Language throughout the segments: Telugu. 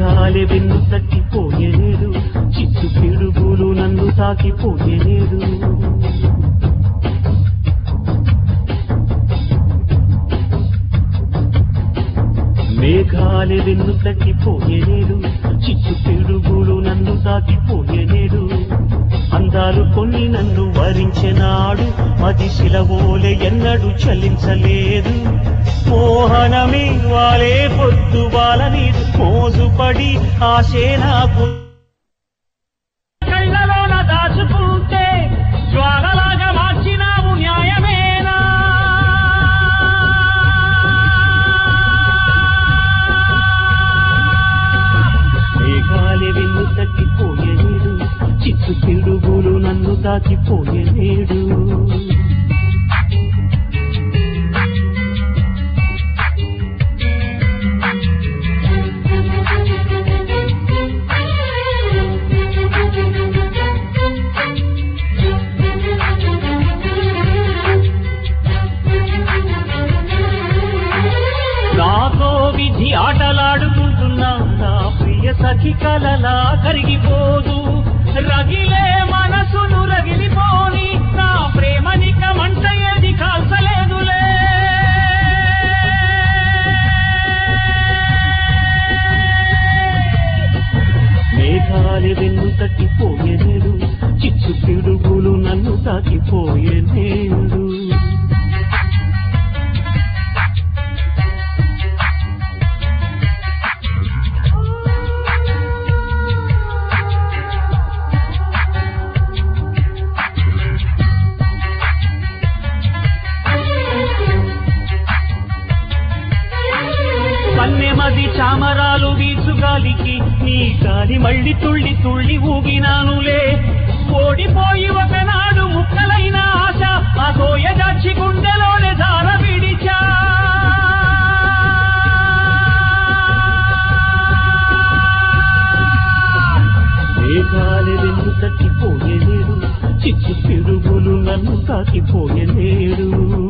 మేఘాలే వెన్ను తట్టిపోయేనేడు చిచ్చు పిడుగులు నన్ను తాకిపోయేనేడు మేఘాలే వెన్ను తట్టిపోయేనేడు చిచ్చు పిడుగులు నన్ను తాకిపోయేనేడు అందాలు కొన్ని నన్ను వరించెనాడు అది శిలవోలే ఎన్నడు చలించలేదు మోహనమే వాలే పొద్దు వాళ్ళని మోజుపడి ఆశే నాకు కళ్ళలోన దాచుకుంటే జ్వాలలాగా మార్చినావు న్యాయమేనా మేఘాలే వెన్ను తట్టిపోయేనేడు చిచ్చు పిడుగులు నన్ను తాకిపోయేనేడు నాతో విధి ఆటలాడుకుంటున్నా నా ప్రియ సఖి కలలా కరిగిపోదు రగిలే మనసును రగిలిపోని నా ప్రేమనిక మంట ఏది కాల్చలేదులే మేఘాలి వెన్ను తట్టిపోయేనేడు చిచ్చు పిడుగులు నన్ను తాకిపోయేనేడు పన్నెమది చామరాలు వీచుగాలికి నీ గాలి మళ్ళీ తుళ్ళి తుళ్ళి ఊగినానులే ఓడిపోయి ఒకనాడు ముక్కలైన ఆశ ఆ గోయ దాచి గుండెలోనే జార విడిచా మేఘాలి వెన్ను తట్టిపోయేలేడు చిచ్చు పిడుగులు నన్ను తాకిపోయేలేడు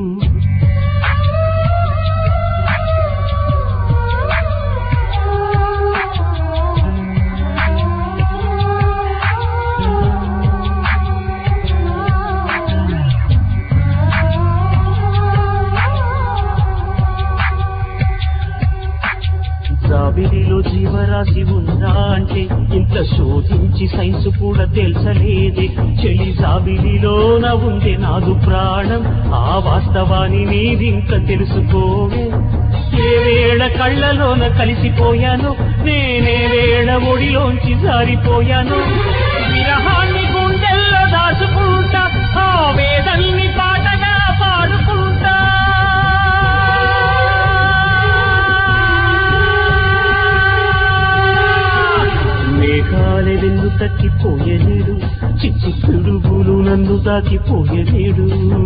జాబిలిలో జీవరాశి ఉందా అంటే ఇంత శోధించి సైన్స్ కూడా తెలుసలేదే చెలి జాబిలిలోన ఉంది నాదు ప్రాణం ఆ వాస్తవాన్ని నీవింక తెలుసుకోవే ఏ వేళ కళ్ళలోన కలిసిపోయాను నేనే వేళ ఒడిలోంచి జారిపోయాను విరహాన్ని గుండెల్లో దాచుకుంటా ఆ వేదల్ని పాటగా పాడుకుంటా మేఘాలే వెన్ను తట్టిపోయేలేడు చిచ్చు పిడుగులు నన్ను తాకిపోయేలేడు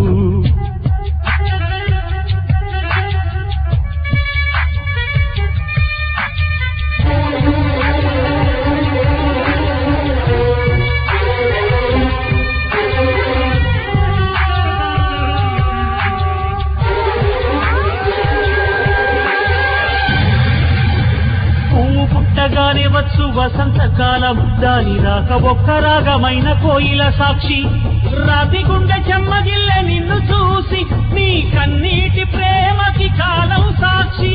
పువ్వు పుట్టగానే వచ్చు వసంతకాలం దాని రాక ఒక్క రాగమైన కోయిల సాక్షి రాతి గుండె చెమ్మగిల్లె నిన్ను చూసి నీ కన్నీటి ప్రేమకి కాలం సాక్షి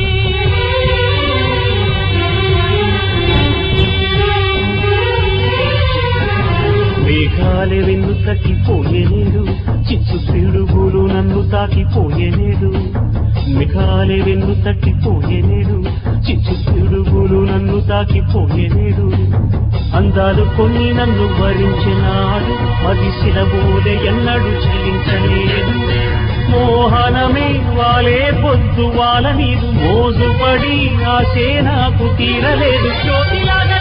మేఘాలే వెన్ను తట్టిపోయేనేడు చిచ్చు పిడుగులు నన్ను తాకిపోయేనేడు మేఘాలే వెన్ను తట్టిపోయేనేడు చిచ్చు పిడుగులు నన్ను తాకిపోయేనేడు అందాలు కొన్ని నన్ను భరించినాడు అది శిలబోలే ఎన్నడు చెల్లించలేదు మోహనమే వాలే పొద్దు వాళ్ళ నీదు మోజుపడి ఆశే నాకు తీరలేదు జ్యోతిలాగా